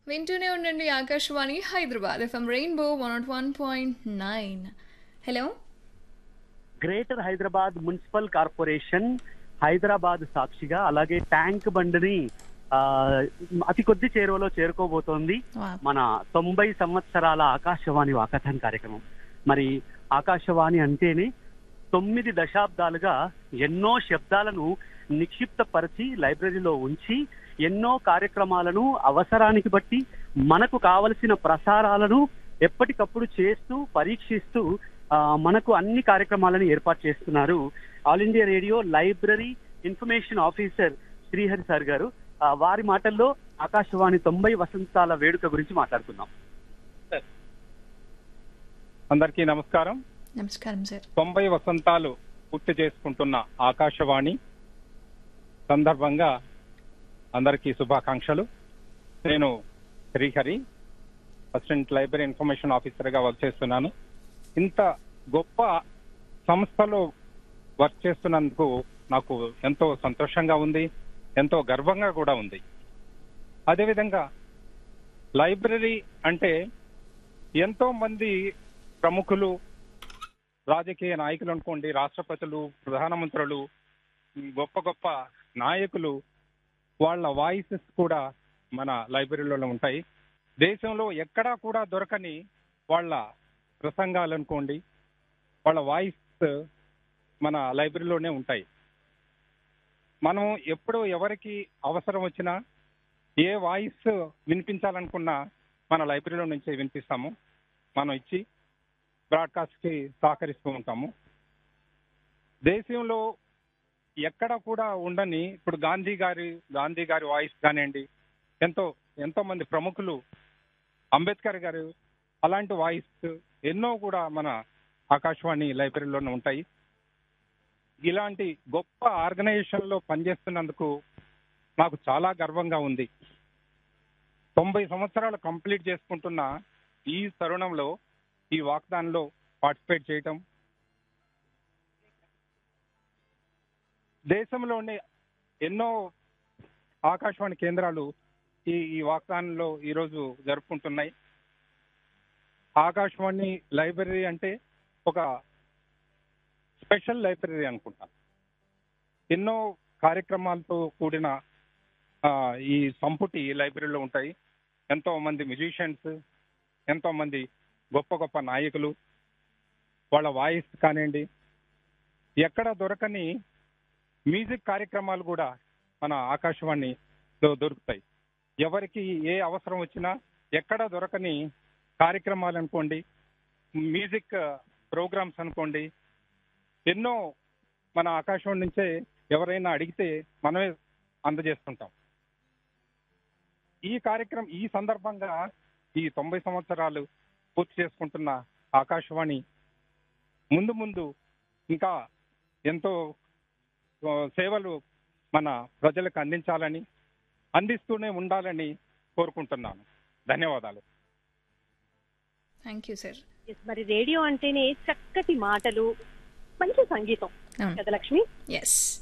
వింటూనే ఉండండి Akashvani Hyderabad FM rainbow one nought one point nine hello greater Hyderabad municipal corporation Hyderabad సాక్షిగా అలాగే ట్యాంక్ బండిని ఆ, అతి కొద్ది చేరువలో చేరుకోబోతోంది మన తొంభై సంవత్సరాల ఆకాశవాణి వాకథాన్ కార్యక్రమం మరి ఆకాశవాణి అంటేనే తొమ్మిది దశాబ్దాలుగా ఎన్నో శబ్దాలను నిక్షిప్తపరిచి లైబ్రరీలో ఉంచి ఎన్నో కార్యక్రమాలను అవసరానికి బట్టి మనకు కావలసిన ప్రసారాలను ఎప్పటికప్పుడు చేస్తూ పరీక్షిస్తూ ఆ, మనకు అన్ని కార్యక్రమాలను ఏర్పాటు చేస్తున్నారు all India radio library information officer Srihari sir garu ఆ, వారి మాటల్లో ఆకాశవాణి తొంభై వసంతాల వేడుక గురించి మాట్లాడుకుందాం అందరికీ నమస్కారం నమస్కారం సార్ తొంభై వసంతాలు పూర్తి చేసుకుంటున్న ఆకాశవాణి సందర్భంగా అందరికీ శుభాకాంక్షలు నేను Srihari assistant library information officer గా వర్క్ చేస్తున్నాను ఇంత గొప్ప సంస్థలో వర్క్ చేస్తున్నందుకు నాకు ఎంతో సంతోషంగా ఉంది ఎంతో గర్వంగా కూడా ఉంది అదేవిధంగా లైబ్రరీ అంటే ఎంతో మంది ప్రముఖులు రాజకీయ నాయకులు అనుకోండి రాష్ట్రపతులు ప్రధానమంత్రులు గొప్ప గొప్ప నాయకులు వాళ్ళ వాయిసెస్ కూడా మన లైబ్రరీలో ఉంటాయి దేశంలో ఎక్కడా కూడా దొరకని వాళ్ళ ప్రసంగాలు అనుకోండి వాళ్ళ వాయిస్ మన లైబ్రరీలోనే ఉంటాయి మనం ఎప్పుడు ఎవరికి అవసరం వచ్చినా ఏ వాయిస్ వినిపించాలనుకున్నా మన లైబ్రరీలో నుంచే వినిపిస్తాము మనం ఇచ్చి బ్రాడ్కాస్ట్ కి సహకరిస్తూ ఉంటాము దేశంలో ఎక్కడ కూడా ఉండని ఇప్పుడు గాంధీ గారి గాంధీ గారి వాయిస్ కానివ్వండి ఎంతో ఎంతో మంది ప్రముఖులు అంబేద్కర్ గారు అలాంటి వాయిస్ ఎన్నో కూడా మన ఆకాశవాణి లైబ్రరీలోనే ఉంటాయి ఇలాంటి గొప్ప ఆర్గనైజేషన్ లో పనిచేస్తున్నందుకు నాకు చాలా గర్వంగా ఉంది తొంభై సంవత్సరాలు కంప్లీట్ చేసుకుంటున్న ఈ తరుణంలో ఈ వాగ్దానంలో పార్టిసిపేట్ చేయటం దేశంలోని ఎన్నో ఆకాశవాణి కేంద్రాలు ఈ ఈ వాగ్దానంలో ఈరోజు జరుపుకుంటున్నాయి ఆకాశవాణి లైబ్రరీ అంటే ఒక స్పెషల్ లైబ్రరీ అనుకుంటాను ఎన్నో కార్యక్రమాలతో కూడిన ఆ, ఈ సంపుటి ఈ లైబ్రరీలో ఉంటాయి ఎంతో మంది మ్యూజిషియన్స్ ఎంతో మంది గొప్ప గొప్ప నాయకులు వాళ్ళ వాయిస్ కానివ్వండి ఎక్కడ దొరకని మ్యూజిక్ కార్యక్రమాలు కూడా మన ఆకాశవాణిలో దొరుకుతాయి ఎవరికి ఏ అవసరం వచ్చినా ఎక్కడ దొరకని కార్యక్రమాలు అనుకోండి మ్యూజిక్ ప్రోగ్రామ్స్ అనుకోండి ఎన్నో మన ఆకాశవాణి నుంచే ఎవరైనా అడిగితే మనమే అందజేస్తుంటాం ఈ కార్యక్రమం ఈ సందర్భంగా ఈ తొంభై సంవత్సరాలు పూర్తి చేసుకుంటున్న ఆకాశవాణి ముందు ముందు ఇంకా ఎంతో ఆ, సేవలు మన ప్రజలకు అందించాలని అందిస్తూనే ఉండాలని కోరుకుంటున్నాను ధన్యవాదాలు థ్యాంక్ యూ సార్ Yes, మరి రేడియో అంటేనే చక్కటి మాటలు మంచి సంగీతం అవును కదా లక్ష్మి ఎస్